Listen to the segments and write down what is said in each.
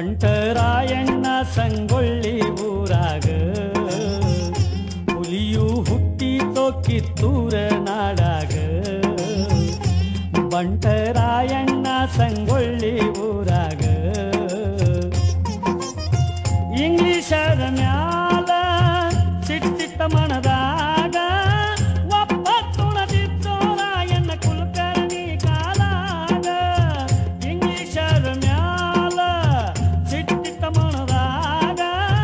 ಬಂಟರಾಯಣ್ಣ ಸಂಗೊಳ್ಳಿ ಊರಾಗ ಹುಲಿಯು ಹುಟ್ಟಿತೋ ಕಿತ್ತೂರ ನಾಡಾಗ ಬಂಟರಾಯಣ್ಣ ಸಂಗೊಳ್ಳಿ ಊರಾಗ ಇಂಗ್ಲಿಷರ ಮ್ಯಾಲ ಸಿಟ್ಟಿತ್ತ ಮನದಾಗ ಒಪ್ಪತ್ತುಣದಿದ್ದೋರಾಯಣ್ಣ ಕುಲಕರ್ಣಿ ಕಾಲಾಗ ಇಂಗ್ಲಿಷರ ಮ್ಯಾಲ ಸಿಟ್ಟಿತ್ತ ಮನದಾಗ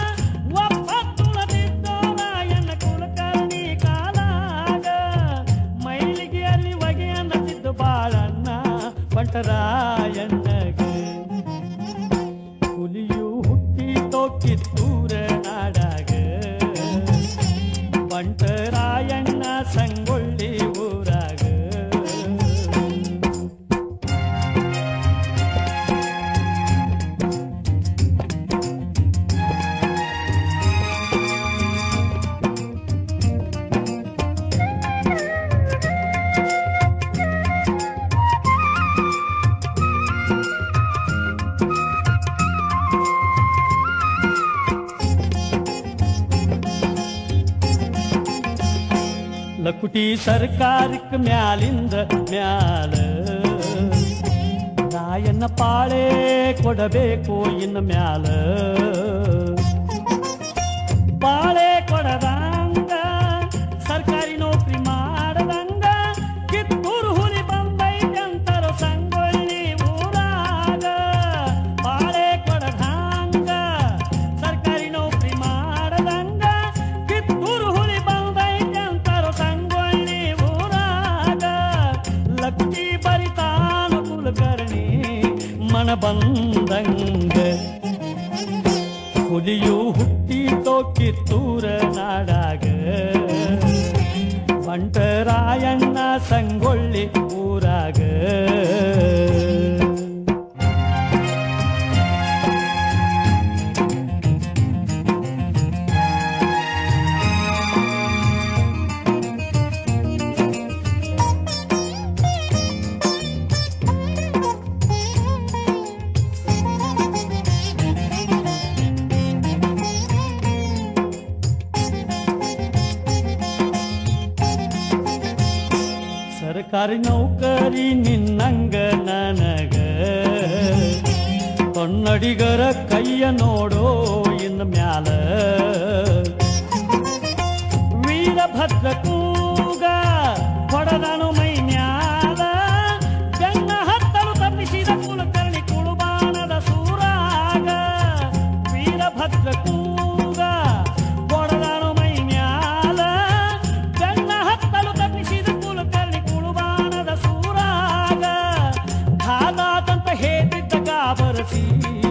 ಒಪ್ಪತ್ತುಣದಿದ್ದೋರಾಯಣ್ಣ ಕುಲಕರ್ಣಿ ಕಾಲಾಗ ಮೈಲಿಗೆ ಅಲ್ಲಿ ಒಗೆ ಅನ್ನತಿದ್ದು ಬಾಳಣ್ಣ ಬಂಟರಾಯಣ್ಣಗೆ ಹುಲಿಯು ಹುಟ್ಟಿತೋ ಕಿತ್ತೂರ ನಾಡಾಗ ಬಂಟರಾಯಣ್ಣ ಸಂಗೊಳ್ಳಿ ಊರಾಗ ಲಕುಟಿ ಸರ್ಕಾರಕ್ಕೆ ಮ್ಯಾಲಿಂದ ಮ್ಯಾಲ ರಾಯಣ್ಣ ಪಾಳೆ ಕೊಡಬೇಕು ಇನ್ನು ಮ್ಯಾಲ ಪಾಳೆ ಕೊಡದಂಗ ಸರ್ಕಾರಿ ನೌಕರಿ ಮಾಡದಂಗ ಕಿತ್ತೂರು ಹುಲಿ ಬಂದೈತಂತರ ಸಂಗೊಳ್ಳಿ ಊರಾಗ ಪಾಳೆ ಕೊಡದಂಗ ಸರ್ಕಾರಿ ನೌಕರಿ ಮಾಡದಂಗ ಕಿತ್ತೂರು ಹುಲಿ ಬಂದೈತಂತರ ಸಂಗೊಳ್ಳಿ ಊರಾಗ ಲಕ್ಷ್ಮಿ ಬರಿತಾನ ಕುಲಕರ್ಣಿ ಮನ ಬಂದಂಗ ಹುಲಿಯು ಹುಟ್ಟಿತೋ ಕಿತ್ತೂರ ನಾಡಾಗ ಬಂಟರಾಯಣ್ಣ ಸಂಗೊಳ್ಳಿ ಊರಾಗ ಸರ್ಕಾರಿ ನೌಕರಿ ನಿನ್ನಂಗ ನನಗ ಕನ್ನಡಿಗರ ಕೈಯ ನೋಡೋ ಇನ್ನು ಮ್ಯಾಲ ವೀರಭದ್ರ ಕೂಗ ಹೊಡೆದನು ಮೈ ಮ್ಯಾಲ ಬೆನ್ನ ಹತ್ತಲು ತಪ್ಪಿಸಿದ ಕುಲಕರ್ಣಿ ಕುಳುಬಾಣದ ಸೂರಾಗ ವೀರಭದ್ರ ಕೂಗ ಹೊಡೆದನು ಮೈ ಮ್ಯಾಲ ಬೆನ್ನ ಹತ್ತಲು ತಪ್ಪಿಸಿದ ಕುಲಕರ್ಣಿ ಕುಳುಬಾಣದ ಸೂರಾಗ ಧಾದಾದಂತ ಹೇದಿದ್ದ ಗಾಬರಸಿ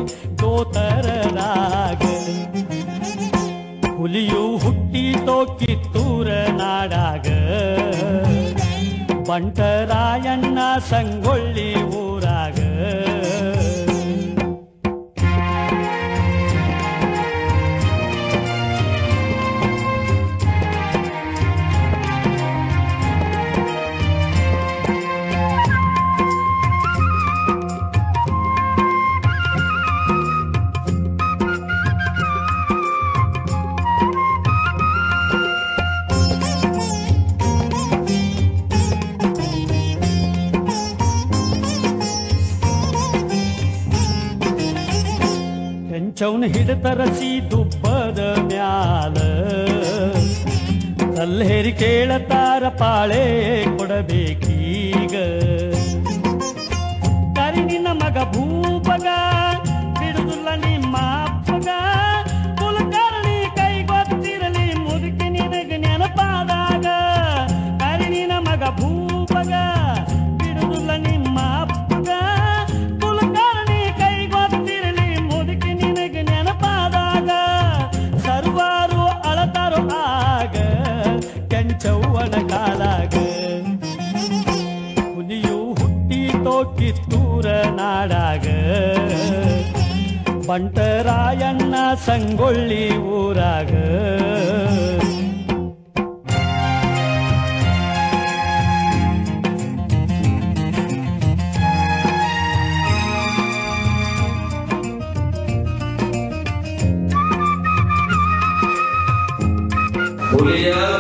ಗೋತರರಾಗ ಹುಲಿಯು ಹುಟ್ಟಿತೋ ಕಿತ್ತೂರ ನಾಡಾಗ ಬಂಟರಾಯಣ್ಣ ಸಂಗೊಳ್ಳಿ ಊರಾಗ ಕೆಂಚವನ ಹಿಡತರಸಿ ದುಬ್ಬದ ಮ್ಯಾಲ ಕಲ್ಲೇರಿ ಕೇಳತಾರ ಪಾಳೆ ಕೊಡಬೇಕೀಗ ಕರಿನಿನ ಮಗ ಭೂಪಗ ಬಿಡುದಿಲ್ಲ ನಿಮ್ಮ ಅಪ್ಪಗ ಕುಲಕರ್ಣಿ ಕೈ ಗೊತ್ತಿರಲಿ ಮುದುಕಿ ನಿನಗ ನೆನಪಾದಾಗ ಕರಿನಿನ ಮಗ ಭೂಪಗ ಬಿಡುದಿಲ್ಲ ನಿಮ್ಮ ಅಪ್ಪಗ ಕುಲಕರ್ಣಿ ಕೈ ಗೊತ್ತಿರಲಿ ಮುದುಕಿ ನಿನಗ ನೆನಪಾದಾಗ ಸರ್ವಾರು ಅಳತಾರು ಆಗ ಕೆಂಚವ್ವನ ಕಾಲಾಗ ಹುಲಿಯು ಹುಟ್ಟಿತೋ ಕಿತ್ತೂರ ನಾಡಾಗ ಬಂಟರಾಯಣ್ಣ ಸಂಗೊಳ್ಳಿ ಊರಾಗ ಗುಡಿಯ